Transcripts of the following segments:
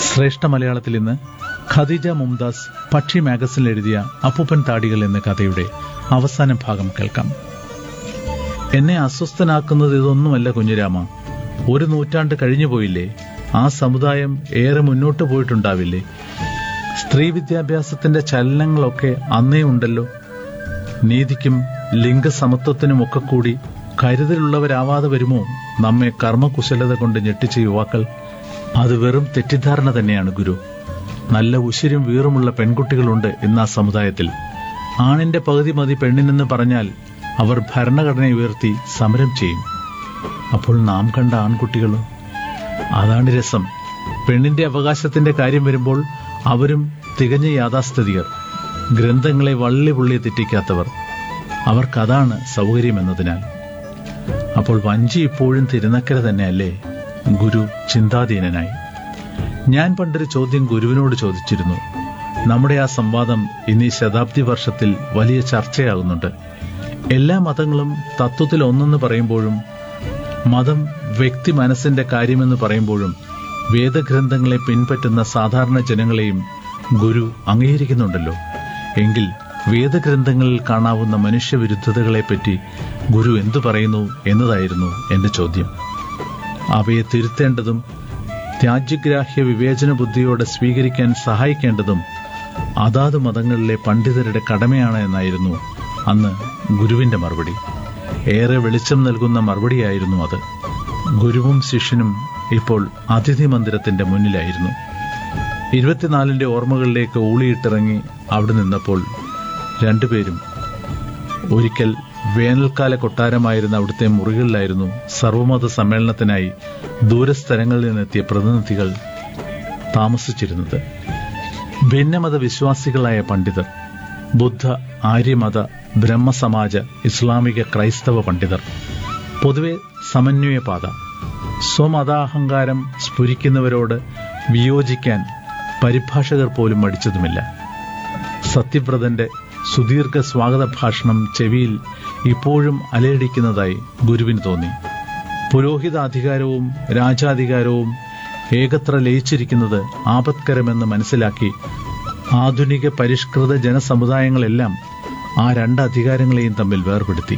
ശ്രേഷ്ഠ മലയാളത്തിൽ ഇന്ന് ഖദീജ മുംതാസ് പക്ഷി മാഗസിനിൽ എഴുതിയ അപ്പൂപ്പൻ താടികൾ എന്ന കഥയുടെ അവസാന ഭാഗം കേൾക്കാം എന്നെ അസ്വസ്ഥനാക്കുന്നത് ഇതൊന്നുമല്ല കുഞ്ഞിരാമ ഒരു നൂറ്റാണ്ട് കഴിഞ്ഞു പോയില്ലേ ആ സമുദായം ഏറെ മുന്നോട്ട് പോയിട്ടുണ്ടാവില്ലേ സ്ത്രീ വിദ്യാഭ്യാസത്തിന്റെ ചലനങ്ങളൊക്കെ അന്നേ ഉണ്ടല്ലോ നീതിക്കും ലിംഗസമത്വത്തിനുമൊക്കെ കൂടി കരുതലുള്ളവരാവാതെ വരുമോ നമ്മെ കർമ്മകുശലത കൊണ്ട് ഞെട്ടിച്ച യുവാക്കൾ അത് വെറും തെറ്റിദ്ധാരണ തന്നെയാണ് ഗുരു നല്ല ഉശിരും വീറുമുള്ള പെൺകുട്ടികളുണ്ട് ഇന്ന് ആ സമുദായത്തിൽ ആണിന്റെ പകുതി മതി പെണ്ണിനെന്ന് പറഞ്ഞാൽ അവർ ഭരണഘടന ഉയർത്തി സമരം ചെയ്യും അപ്പോൾ നാം കണ്ട ആൺകുട്ടികളോ അതാണ് രസം പെണ്ണിന്റെ അവകാശത്തിന്റെ കാര്യം വരുമ്പോൾ അവരും തികഞ്ഞ യാഥാസ്ഥിതികർ ഗ്രന്ഥങ്ങളെ വള്ളി പുള്ളി തെറ്റിക്കാത്തവർ അവർക്കതാണ് സൗകര്യം എന്നതിനാൽ അപ്പോൾ വഞ്ചി ഇപ്പോഴും തിരുനക്കര തന്നെയല്ലേ ഗുരു ചിന്താധീനനായി ഞാൻ പണ്ടൊരു ചോദ്യം ഗുരുവിനോട് ചോദിച്ചിരുന്നു നമ്മുടെ ആ സംവാദം ഇന്നീ ശതാബ്ദി വർഷത്തിൽ വലിയ ചർച്ചയാകുന്നുണ്ട് എല്ലാ മതങ്ങളും തത്വത്തിൽ ഒന്നെന്ന് പറയുമ്പോഴും മതം വ്യക്തി മനസ്സിന്റെ കാര്യമെന്ന് പറയുമ്പോഴും വേദഗ്രന്ഥങ്ങളെ പിൻപറ്റുന്ന സാധാരണ ജനങ്ങളെയും ഗുരു അംഗീകരിക്കുന്നുണ്ടല്ലോ എങ്കിൽ വേദഗ്രന്ഥങ്ങളിൽ കാണാവുന്ന മനുഷ്യവിരുദ്ധതകളെപ്പറ്റി ഗുരു എന്തു പറയുന്നു എന്നതായിരുന്നു എന്റെ ചോദ്യം അവയെ തിരുത്തേണ്ടതും ത്യാജ്യഗ്രാഹ്യ വിവേചന ബുദ്ധിയോടെ സ്വീകരിക്കാൻ സഹായിക്കേണ്ടതും അതാത് മതങ്ങളിലെ പണ്ഡിതരുടെ കടമയാണ് എന്നായിരുന്നു അന്ന് ഗുരുവിന്റെ മറുപടി ഏറെ വെളിച്ചം നൽകുന്ന മറുപടിയായിരുന്നു അത് ഗുരുവും ശിഷ്യനും ഇപ്പോൾ അതിഥി മന്ദിരത്തിന്റെ മുന്നിലായിരുന്നു ഇരുപത്തിനാലിന്റെ ഓർമ്മകളിലേക്ക് ഊളിയിട്ടിറങ്ങി അവിടെ നിന്നപ്പോൾ രണ്ടുപേരും ഒരിക്കൽ വേനൽക്കാല കൊട്ടാരമായിരുന്ന അവിടുത്തെ മുറികളിലായിരുന്നു സർവമത സമ്മേളനത്തിനായി ദൂരസ്ഥലങ്ങളിൽ നിന്നെത്തിയ പ്രതിനിധികൾ താമസിച്ചിരുന്നത് ഭിന്നമത വിശ്വാസികളായ പണ്ഡിതർ ബുദ്ധ ആര്യമത ബ്രഹ്മസമാജ ഇസ്ലാമിക ക്രൈസ്തവ പണ്ഡിതർ പൊതുവെ സമന്വയപാത സ്വമതാഹങ്കാരം സ്ഫുരിക്കുന്നവരോട് വിയോജിക്കാൻ പരിഭാഷകർ പോലും മടിച്ചതുമില്ല സത്യവ്രതന്റെ സുദീർഘ സ്വാഗത ഭാഷണം ചെവിയിൽ ഇപ്പോഴും അലയടിക്കുന്നതായി ഗുരുവിന് തോന്നി പുരോഹിതാധികാരവും രാജാധികാരവും ഏകത്ര ലയിച്ചിരിക്കുന്നത് ആപത്കരമെന്ന് മനസ്സിലാക്കി ആധുനിക പരിഷ്കൃത ജനസമുദായങ്ങളെല്ലാം ആ രണ്ട് അധികാരങ്ങളെയും തമ്മിൽ വേർപെടുത്തി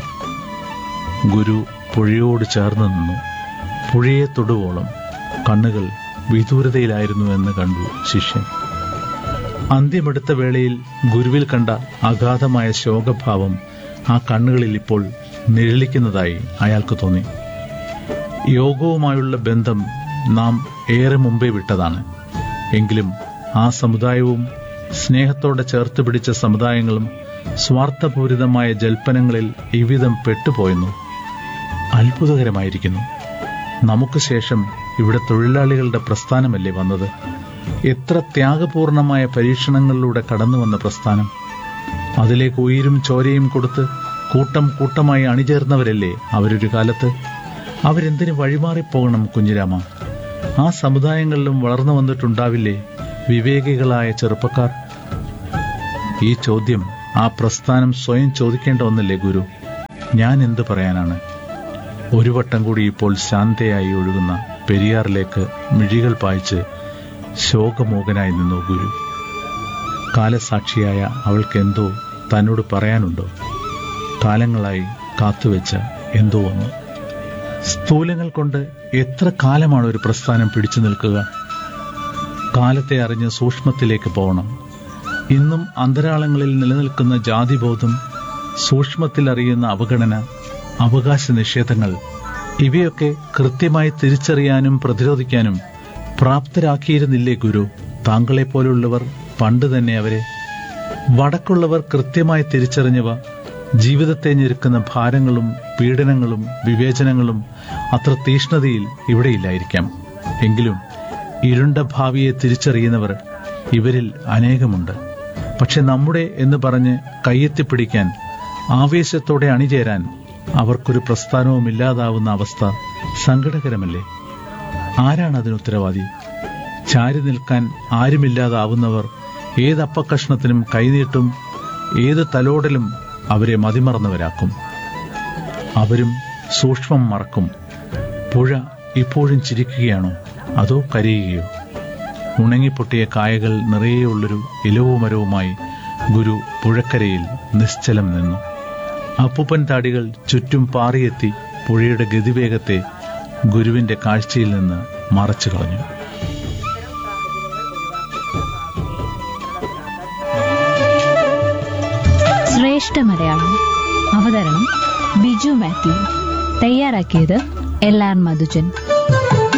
ഗുരു പുഴയോട് ചേർന്ന് നിന്നു പുഴയെ തൊടുവോളം കണ്ണുകൾ വിദൂരതയിലായിരുന്നു എന്ന് കണ്ടു ശിഷ്യൻ അന്ത്യമെടുത്ത വേളയിൽ ഗുരുവിൽ കണ്ട അഗാധമായ ശോകഭാവം ആ കണ്ണുകളിൽ ഇപ്പോൾ നിഴലിക്കുന്നതായി അയാൾക്ക് തോന്നി യോഗവുമായുള്ള ബന്ധം നാം ഏറെ മുമ്പേ വിട്ടതാണ് എങ്കിലും ആ സമുദായവും സ്നേഹത്തോടെ ചേർത്ത് പിടിച്ച സമുദായങ്ങളും സ്വാർത്ഥപൂരിതമായ ജൽപ്പനങ്ങളിൽ ഇവിധം പെട്ടുപോയെന്നു അത്ഭുതകരമായിരിക്കുന്നു നമുക്ക് ശേഷം ഇവിടെ തൊഴിലാളികളുടെ പ്രസ്ഥാനമല്ലേ വന്നത് എത്ര ത്യാഗപൂർണമായ പരീക്ഷണങ്ങളിലൂടെ കടന്നു വന്ന പ്രസ്ഥാനം അതിലേക്ക് ഉയിരും ചോരയും കൊടുത്ത് കൂട്ടം കൂട്ടമായി അണിചേർന്നവരല്ലേ അവരൊരു കാലത്ത് അവരെന്തിനു വഴിമാറിപ്പോകണം കുഞ്ഞിരാമ ആ സമുദായങ്ങളിലും വളർന്നു വന്നിട്ടുണ്ടാവില്ലേ വിവേകികളായ ചെറുപ്പക്കാർ ഈ ചോദ്യം ആ പ്രസ്ഥാനം സ്വയം ചോദിക്കേണ്ട ഒന്നല്ലേ ഗുരു ഞാൻ എന്ത് പറയാനാണ് ഒരു വട്ടം കൂടി ഇപ്പോൾ ശാന്തയായി ഒഴുകുന്ന പെരിയാറിലേക്ക് മിഴികൾ പായിച്ച് ശോകമോകനായി നിന്നു ഗുരു കാലസാക്ഷിയായ അവൾക്ക് എന്തോ തന്നോട് പറയാനുണ്ടോ കാലങ്ങളായി കാത്തുവെച്ച എന്തോ ഒന്ന് സ്ഥൂലങ്ങൾ കൊണ്ട് എത്ര കാലമാണ് ഒരു പ്രസ്ഥാനം പിടിച്ചു നിൽക്കുക കാലത്തെ അറിഞ്ഞ് സൂക്ഷ്മത്തിലേക്ക് പോകണം ഇന്നും അന്തരാളങ്ങളിൽ നിലനിൽക്കുന്ന ജാതിബോധം സൂക്ഷ്മത്തിൽ അറിയുന്ന അവഗണന അവകാശ നിഷേധങ്ങൾ ഇവയൊക്കെ കൃത്യമായി തിരിച്ചറിയാനും പ്രതിരോധിക്കാനും പ്രാപ്തരാക്കിയിരുന്നില്ലേ ഗുരു താങ്കളെപ്പോലുള്ളവർ പണ്ട് തന്നെ അവരെ വടക്കുള്ളവർ കൃത്യമായി തിരിച്ചറിഞ്ഞവ ജീവിതത്തെ ഞെരുക്കുന്ന ഭാരങ്ങളും പീഡനങ്ങളും വിവേചനങ്ങളും അത്ര തീഷ്ണതയിൽ ഇവിടെയില്ലായിരിക്കാം എങ്കിലും ഇരുണ്ട ഭാവിയെ തിരിച്ചറിയുന്നവർ ഇവരിൽ അനേകമുണ്ട് പക്ഷെ നമ്മുടെ എന്ന് പറഞ്ഞ് കയ്യെത്തിപ്പിടിക്കാൻ ആവേശത്തോടെ അണിചേരാൻ അവർക്കൊരു പ്രസ്ഥാനവും ഇല്ലാതാവുന്ന അവസ്ഥ സങ്കടകരമല്ലേ ആരാണ് അതിന് ഉത്തരവാദി ചാരി നിൽക്കാൻ ആരുമില്ലാതാവുന്നവർ ഏതപ്പക്കഷ്ണത്തിനും കൈനീട്ടും ഏത് തലോടലും അവരെ മതിമറന്നവരാക്കും അവരും സൂക്ഷ്മം മറക്കും പുഴ ഇപ്പോഴും ചിരിക്കുകയാണോ അതോ കരയുകയോ ഉണങ്ങിപ്പൊട്ടിയ കായകൾ നിറയെയുള്ളൊരു ഇലവുമരവുമായി ഗുരു പുഴക്കരയിൽ നിശ്ചലം നിന്നു അപ്പൂപ്പൻ താടികൾ ചുറ്റും പാറിയെത്തി പുഴയുടെ ഗതിവേഗത്തെ ഗുരുവിന്റെ കാഴ്ചയിൽ നിന്ന് മറച്ചു കളഞ്ഞു ശ്രേഷ്ഠ മലയാളം അവതരണം ബിജു മാത്യു തയ്യാറാക്കിയത് എൽ ആർ മധുജൻ